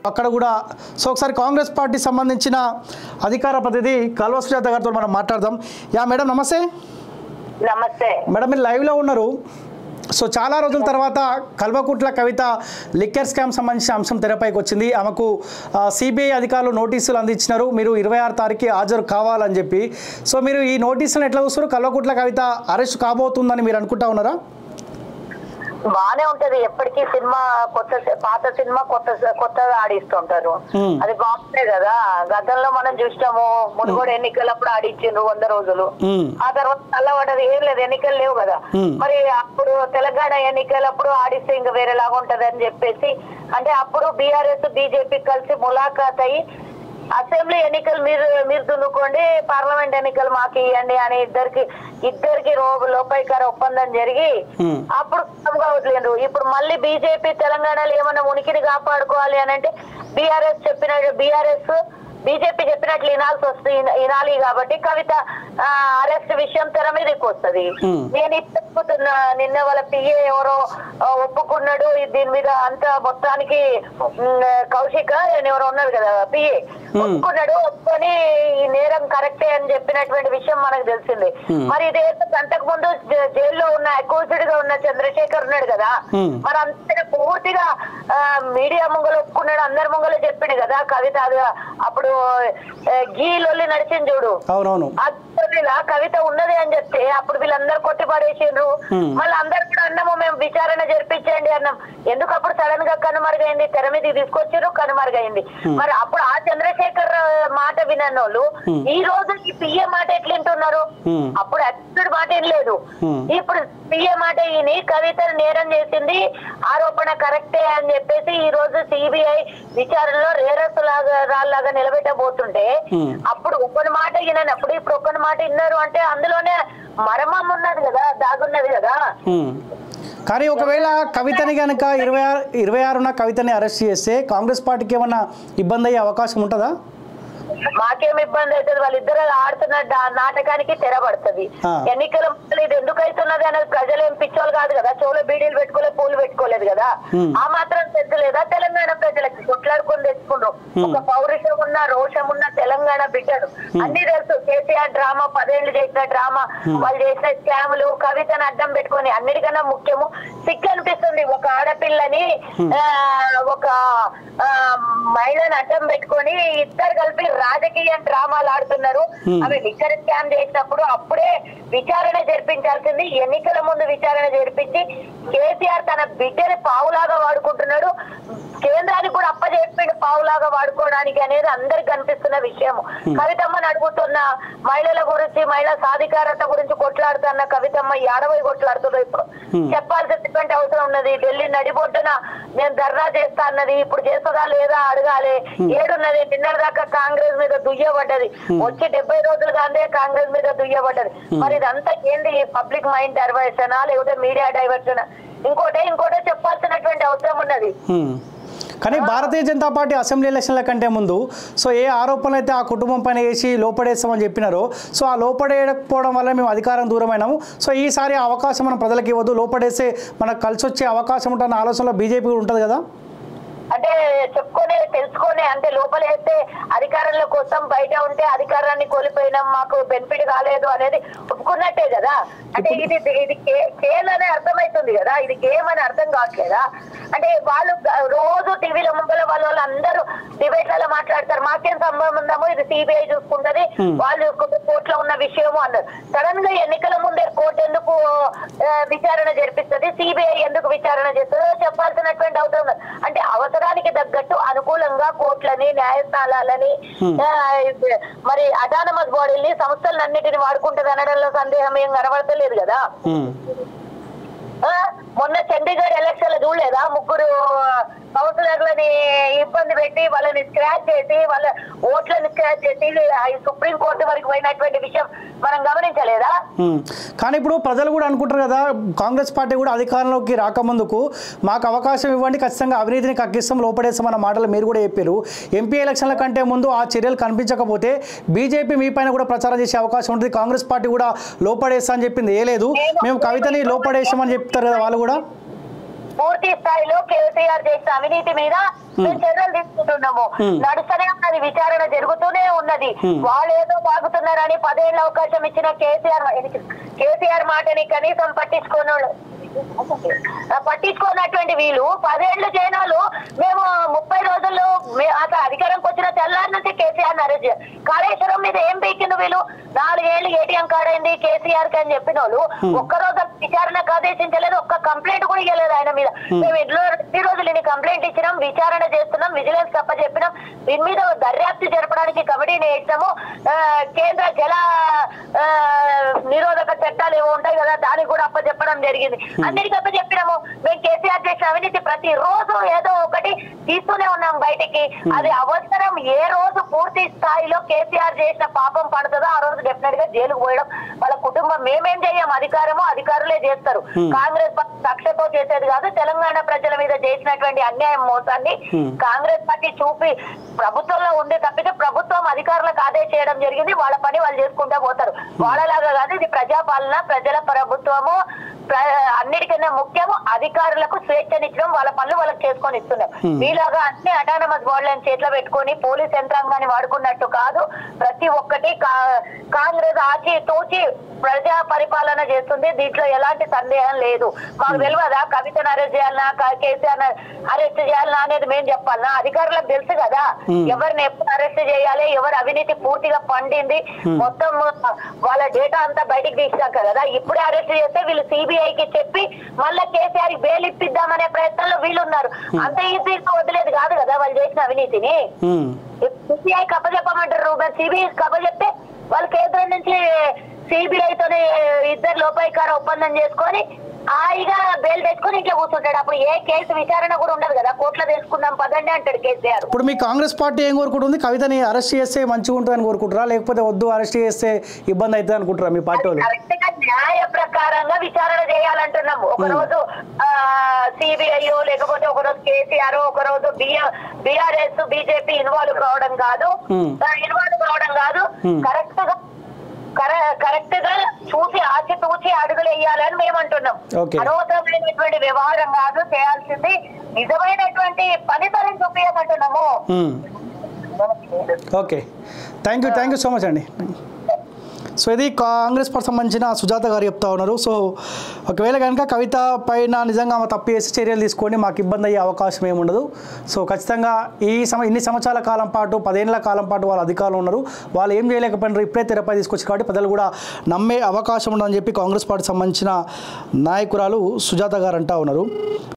అక్కడ కూడా సో ఒకసారి కాంగ్రెస్ పార్టీ సంబంధించిన అధికార ప్రతినిధి కల్వ సుజాత గారితో మనం మాట్లాడదాం యా మేడం నమస్తే నమస్తే మేడం మీరు లైవ్లో ఉన్నారు సో చాలా రోజుల తర్వాత కల్వకుట్ల కవిత లిక్కర్ స్కామ్ సంబంధించిన అంశం తెరపైకి వచ్చింది ఆమెకు సిబిఐ అధికారులు నోటీసులు అందించినారు మీరు ఇరవై ఆరు తారీఖు హాజరు కావాలని చెప్పి సో మీరు ఈ నోటీసులను ఎట్లా చూస్తారు కల్వకుట్ల కవిత అరెస్ట్ కాబోతుందని మీరు అనుకుంటా ఉన్నారా బానే ఉంటది ఎప్పటికీ సినిమా కొత్త పాత సినిమా కొత్త కొత్తగా ఆడిస్తుంటారు Hmm. అది బాగుంటాయి కదా గతంలో మనం చూసినాము మునుగోడు ఎన్నికలప్పుడు ఆడిచ్చిండ్రు వంద రోజులు మ్మ్. ఆ తర్వాత చల్లబడ్డది ఏం లేదు ఎన్నికలు లేవు కదా Hmm. మరి అప్పుడు తెలంగాణ ఎన్నికలప్పుడు ఆడిస్తే ఇంకా వేరేలాగా ఉంటది అని చెప్పేసి అంటే అప్పుడు బీఆర్ఎస్ బీజేపీ కలిసి ములాఖాత్ అయ్యి అసెంబ్లీ ఎన్నికలు మీరు మీరు దున్నుకోండి పార్లమెంట్ ఎన్నికలు మాకు ఇవ్వండి అని ఇద్దరికి ఇద్దరికి రో- లోపాయికార ఒప్పందం జరిగి Hmm. అప్పుడు సులభంగా వదిలేండ్రు ఇప్పుడు మళ్ళీ బీజేపీ తెలంగాణలో ఏమన్నా ఉనికిని కాపాడుకోవాలి అని అంటే బీఆర్ఎస్ చెప్పిన బీఆర్ఎస్ బీజేపీ చెప్పినట్లు వినాల్సి వస్తుంది విన- వినాలి కాబట్టి కవిత అరెస్ట్ విషయం తెర మీదకి వస్తుంది Hmm. నేను చెప్పుతున్నా నిన్న వాళ్ళ పిఏ ఎవరో ఆ, ఒప్పుకున్నాడు ఈ దీని మీద అంత మొత్తానికి ఉమ్, కౌశిక్ ఆయన ఎవరో ఉన్నారు కదా పిఏ ఒప్పుకున్నాడు ఒప్పుకొని ఈ నేరం కరెక్టే అని చెప్పినటువంటి విషయం మనకు తెలిసింది Hmm. మరి ఇదే అంతకు ముందు జ- జైల్లో ఉన్న అక్యూజ్డ్ గా ఉన్న చంద్రశేఖర్ ఉన్నాడు కదా Hmm. మరి అంత పూర్తిగా ఆ, మీడియా ముంగలు ఒప్పుకున్నాడు అందరి ముంగలు చెప్పిండు కదా కవిత అది అప్పుడు ఆ, గీ లొల్లి నడిచింది చూడు అవునవును అసలు కవిత ఉన్నది అని చెప్తే అప్పుడు వీళ్ళందరూ కొట్టి పడేసిండ్రు Hmm. మళ్ళీ అందరు కూడా అన్నాము మేము విచారణ జరిపించండి అన్నాం ఎందుకు అప్పుడు సడన్ గా కనుమరుగైంది తెర మీద తీసుకొచ్చారు కనుమరుగైంది మరి అప్పుడు ఆ చంద్రశేఖర్ ఆ, మాట వినన్నోళ్ళు Hmm. ఈ రోజు ఈ పిఏ మాట ఎట్లా వింటున్నారు Hmm. అప్పుడు అక్కడ మాట వినలేదు Hmm. ఇప్పుడు పిఏ మాట విని కవిత నేరం చేసింది ఆరోపణ కరెక్టే అని చెప్పేసి ఈ రోజు సిబిఐ విచారణలో రేరస్ లాగా రాళ్ళలాగా నిలబెట్టబోతుంటే Hmm. అప్పుడు ఒకరి మాట వినప్పుడు ఇప్పుడు ఒకరి మాట విన్నారు అంటే అందులోనే మరమం ఉన్నది కదా దాగున్నది కదా మ్మ్. కానీ ఒకవేళ కవితని కనుక ఇరవై ఆరు ఇరవై ఆరున కవితని అరెస్ట్ చేస్తే కాంగ్రెస్ పార్టీకి ఏమన్నా ఇబ్బంది అయ్యే అవకాశం ఉంటుందా మాకేం ఇబ్బంది అవుతుంది వాళ్ళిద్దరు ఆడుతున్న డా- నాటకానికి తెరబడుతుంది ఆ. ఎన్నికల ముందు ఇది ఎందుకు అవుతున్నది అనేది ప్రజలు ఏం పిచ్చోళ్ళు కాదు కదా చెవులో బీడీలు పెట్టుకోలేదు పూలు పెట్టుకోలేదు కదా Hmm. ఆ మాత్రం తెచ్చలేదా తెలంగాణ ప్రజలకి కొట్లాడుకొని తెచ్చుకుండ్రు Hmm. ఒక పౌరుషం ఉన్న రోషం ఉన్న తెలంగాణ బిడ్డడు అన్ని తెలుసు కేసీఆర్ డ్రామా పదేళ్లు చేసిన డ్రామా వాళ్ళు చేసిన స్కాములు కవితను అడ్డం పెట్టుకొని అన్నిటికన్నా ముఖ్యము సిగ్గు అనిపిస్తుంది ఒక ఆడపిల్లని ఆ, ఒక ఆ, మహిళను అడ్డం పెట్టుకొని ఇద్దరు కలిపి రాజకీయ డ్రామాలు ఆడుతున్నారు Hmm. అవి లిక్కర్ స్కామ్ చేసినప్పుడు అప్పుడే విచారణ జరిపించాల్సింది ఎన్నికల ముందు విచారణ జరిపించి కేసీఆర్ తన బిడ్డని పావులాగా వాడుకుంటున్నాడు కేంద్రానికి కూడా అప్పచెప్పిండు పావులాగా వాడుకోవడానికి అనేది అందరికి కనిపిస్తున్న విషయం కవితమ్మని అడుగుతున్న మహిళల గురించి మహిళా సాధికారత గురించి కొట్లాడుతున్న కవితమ్మ ఏడవై కొట్లాడుతున్నారు ఇప్పుడు Hmm. చెప్పాల్సినటువంటి అవసరం ఉన్నది ఢిల్లీ నడిబొడ్డున నేను ధర్నా చేస్తా అన్నది ఇప్పుడు చేస్తుందా లేదా అడగాలి ఏడున్నది నిన్నటి దాకా కాంగ్రెస్ మీద దుయ్యబడ్డది వచ్చి డెబ్బై రోజులు కాదే కాంగ్రెస్ మీద దుయ్యబడ్డది మరి ఇదంతా ఏంది పబ్లిక్ మైండ్ డైవర్షనా లేకపోతే మీడియా డైవర్షన్ ఇంకోటే ఇంకోటే చెప్పాల్సినటువంటి అవసరం ఉన్నది మ్మ్. కానీ భారతీయ జనతా పార్టీ అసెంబ్లీ ఎలక్షన్ల కంటే ముందు సో ఏ ఆరోపణలు అయితే ఆ కుటుంబం పైన వేసి లోపడేస్తామని చెప్పినారో సో ఆ లోపడేయకపోవడం వల్ల మేము అధికారం దూరమైనాము సో ఈసారి ఆ అవకాశం మనం ప్రజలకు ఇవ్వద్దు లోపడేస్తే మనకు కలిసి వచ్చే అవకాశం ఉంటున్న ఆలోచనలో బీజేపీ కూడా ఉంటుంది కదా అంటే చెప్పుకొని తెలుసుకొని అంటే లోపలేస్తే అధికారంలో కోసం బయట ఉంటే అధికారాన్ని కోల్పోయినాం మాకు బెనిఫిట్ కాలేదు అనేది ఒప్పుకున్నట్టే కదా అంటే ఇది ఇది గేమ్ అనే అర్థమవుతుంది కదా ఇది గేమ్ అని అర్థం కావట్లేదా అంటే వాళ్ళు గ- రోజు టీవీలో ముంగల వాళ్ళ వాళ్ళు అందరూ డిబేట్లలో మాట్లాడతారు మాకేం సంబంధం ఉందామో ఇది సిబిఐ చూసుకుంటది Hmm. వాళ్ళు చూసుకుంటే కోర్టులో ఉన్న విషయము అన్నారు సడన్ గా ఎన్నికల ముందే కోర్టు ఎందుకు ఆ, విచారణ జరిపిస్తుంది సిబిఐ ఎందుకు విచారణ చేస్తుందో చెప్పాల్సినటువంటి అవసరం ఉంది. అంటే అవసరానికి తగ్గట్టు అనుకూలంగా కోర్టులని న్యాయస్థానాలని Hmm. ఆ, ఇది- మరి అటానమస్ బాడీని సంస్థలన్నిటిని వాడుకుంటది అనడంలో సందేహం ఏం కనబడతలేదు కదా మ్మ్. ఆ, మొన్న చండీగఢ్ ఎలక్షన్ లో చూడలేదా ముగ్గురు కౌన్సిలర్లని ఇబ్బంది పెట్టి వాళ్ళని స్క్రాచ్ చేసి వాళ్ళ ఓట్లను స్క్రాచ్ చేసి ఈ సుప్రీం కోర్టు వరకు పోయినటువంటి విషయం మనం గమనించలేదా మ్మ్. కానీ ఇప్పుడు ప్రజలు కూడా అనుకుంటారు కదా కాంగ్రెస్ పార్టీ కూడా అధికారంలోకి రాకముందుకు మాకు అవకాశం ఇవ్వండి ఖచ్చితంగా అవినీతిని కక్కిస్తాం లోపడేస్తామన్న మాటలు మీరు కూడా చెప్పారు ఎంపీ ఎలక్షన్ల కంటే ముందు ఆ చర్యలు కనిపించకపోతే బీజేపీ మీ పైన కూడా ప్రచారం చేసే అవకాశం ఉంటుంది కాంగ్రెస్ పార్టీ కూడా లోపడేస్తా అని చెప్పింది ఏ లేదు మేము కవితని లోపడేసామని చెప్తారు కదా వాళ్ళు కూడా పూర్తి స్థాయిలో కేసీఆర్ చేసిన అవినీతి మీద మేము చర్యలు తీసుకుంటున్నాము Hmm. నడుస్తూనే ఉన్నది విచారణ జరుగుతూనే ఉన్నది Hmm. వాళ్ళు ఏదో బాగుతున్నారని పదేళ్ళ అవకాశం ఇచ్చిన కేసీఆర్ కేసీఆర్ మాటని కనీసం పట్టించుకోనోళ్ళు ఆ, పట్టించుకోనటువంటి వీళ్ళు పదేళ్లు జైనాలు మేము ముప్పై రోజుల్లో మే- అసలు అధికారంకి వచ్చిన తెల్లారి నుంచి కేసీఆర్ అరెస్ట్ చేయాలి. కాళేశ్వరం మీద ఏం పీకింది వీళ్ళు నాలుగేళ్లు ఏటీఎం కార్డు అయింది కేసీఆర్ కి అని చెప్పిన వాళ్ళు ఒక్క రోజు విచారణకు ఆదేశించలేదు ఒక్క కంప్లైంట్ కూడా ఇవ్వలేదు ఆయన మీద మేము ఇంట్లో ఎన్ని రోజులు ఇన్ని కంప్లైంట్ ఇచ్చినాం విచారణ చేస్తున్నాం విజిలెన్స్ తప్ప చెప్పినాం దీని మీద దర్యాప్తు జరపడానికి కమిటీని వేసాము ఆ, కేంద్ర జల ఆ, నిరోధక చట్టాలు ఏవో ఉంటాయి కదా దానికి కూడా అప్ప చెప్పడం జరిగింది అందరికి అప్ప చెప్పినాము మేము కేసీఆర్ చేసిన అవినీతి ప్రతి రోజు ఏదో ఒకటి తీస్తూనే ఉన్నాం బయటికి అది అవసరం ఏ రోజు పూర్తి స్థాయిలో కేసీఆర్ చేసిన పాపం పడుతుందో ఆ రోజు డెఫినెట్ గా జైలుకు పోయడం వాళ్ళ కుటుంబం మేమేం చేయం అధికారము అధికారులే చేస్తారు కాంగ్రెస్ పార్టీ కక్షతో చేసేది కాదు తెలంగాణ ప్రజల మీద చేసినటువంటి అన్యాయం మోసాన్ని కాంగ్రెస్ పార్టీ చూపి ప్రభుత్వంలో ఉంది తప్పితే ప్రభుత్వం అధికారులకు ఆదేశం చేయడం జరిగింది వాళ్ళ పని వాళ్ళు చేసుకుంటా పోతారు వాళ్ళలాగా కాదు ఇది ప్రజాపాలన ప్రజల ప్రభుత్వము ప్ర- అన్నిటికన్నా ముఖ్యము అధికారులకు స్వేచ్ఛనిచ్చడం వాళ్ళ పనులు వాళ్ళకి చేసుకొని ఇస్తున్నారు మీలాగా అన్ని అటానమస్ బాడీలను చేతిలో పెట్టుకొని పోలీస్ యంత్రాంగాన్ని వాడుకున్నట్టు కాదు ప్రతి ఒక్కటి కా- కాంగ్రెస్ ఆచి తోచి ప్రజా పరిపాలన చేస్తుంది దీంట్లో ఎలాంటి సందేహం లేదు మాకు తెలియదా కవితను అరెస్ట్ చేయాలన్నా క- కేసీఆర్ అరెస్ట్ చేయాలన్నా అనేది మేము చెప్పాలన్నా అధికారులకు తెలుసు కదా ఎవరిని ఎప్పుడు అరెస్ట్ చేయాలి ఎవరు అవినీతి పూర్తిగా పండింది మొత్తం వాళ్ళ డేటా అంతా బయటికి తీసాక కదా ఇప్పుడే అరెస్ట్ చేస్తే వీళ్ళు సిబిఐకి చెప్పి మళ్ళా కేసీఆర్ బెయిల్ ఇప్పిద్దామనే ప్రయత్నంలో వీళ్ళు ఉన్నారు అంత ఈజీగా వదిలేదు కాదు కదా వాళ్ళు చేసిన అవినీతిని ఉమ్. సిబిఐ కప్పచెప్పమంటారు మరి సిబిఐ కప్పచెప్తే వాళ్ళు కేంద్రం నుంచి సిబిఐ తోని ఇద్దరు లోపాయికార ఒప్పందం చేసుకొని హాయిగా బెయిల్ తెచ్చుకొని ఇంట్లో కూర్చుంటాడు అప్పుడు ఏ కేసు విచారణ కూడా ఉండదు కదా కోర్టులో తీసుకుందాం పదండి అంటాడు కేసీఆర్ ఇప్పుడు మీ కాంగ్రెస్ పార్టీ ఏం కోరుకుంటుంది కవితని అరెస్ట్ చేస్తే మంచిగా ఉంటుందని కోరుకుంటారా లేకపోతే వద్దు అరెస్ట్ చేస్తే ఇబ్బంది అవుతుంది అనుకుంటారా మీ పార్టీ వాళ్ళు కరెక్ట్ గా న్యాయ ప్రకారంగా విచారణ చేయాలంటున్నాము ఒక రోజు సిబిఐ లేకపోతే ఒక రోజు కేసీఆర్ ఒక రోజు బిఆర్ఎస్ బీజేపీ ఇన్వాల్వ్ కావడం కాదు Hmm. ఇన్వాల్వ్ కావడం కాదు Hmm. కరెక్ట్ గా కరెక్ట్ గా చూసి ఆచి తూచి అడుగులు వేయాలని మేము అంటున్నాం Okay. అనవసరమైనటువంటి వ్యవహారం కాదు చేయాల్సింది నిజమైనటువంటి పనితనం చూపించమంటున్నాము um. Okay thank you thank you so much అండి సో ఇది కాంగ్రెస్ పార్టీ సంబంధించిన సుజాత గారు చెప్తా ఉన్నారు సో ఒకవేళ కనుక కవిత పైన నిజంగా ఆమె తప్పు చేసి చర్యలు తీసుకొని మాకు ఇబ్బంది అయ్యే అవకాశం ఏమి ఉండదు సో ఖచ్చితంగా ఈ సమ ఇన్ని సంవత్సరాల కాలం పాటు పదేళ్ల కాలం పాటు వాళ్ళ అధికారులు ఉన్నారు వాళ్ళు ఏం చేయలేకపోయినారు ఇప్పుడే తెరపై తీసుకొచ్చి కాబట్టి ప్రజలు కూడా నమ్మే అవకాశం ఉండదని చెప్పి కాంగ్రెస్ పార్టీ సంబంధించిన నాయకురాలు సుజాత గారు అంటా ఉన్నారు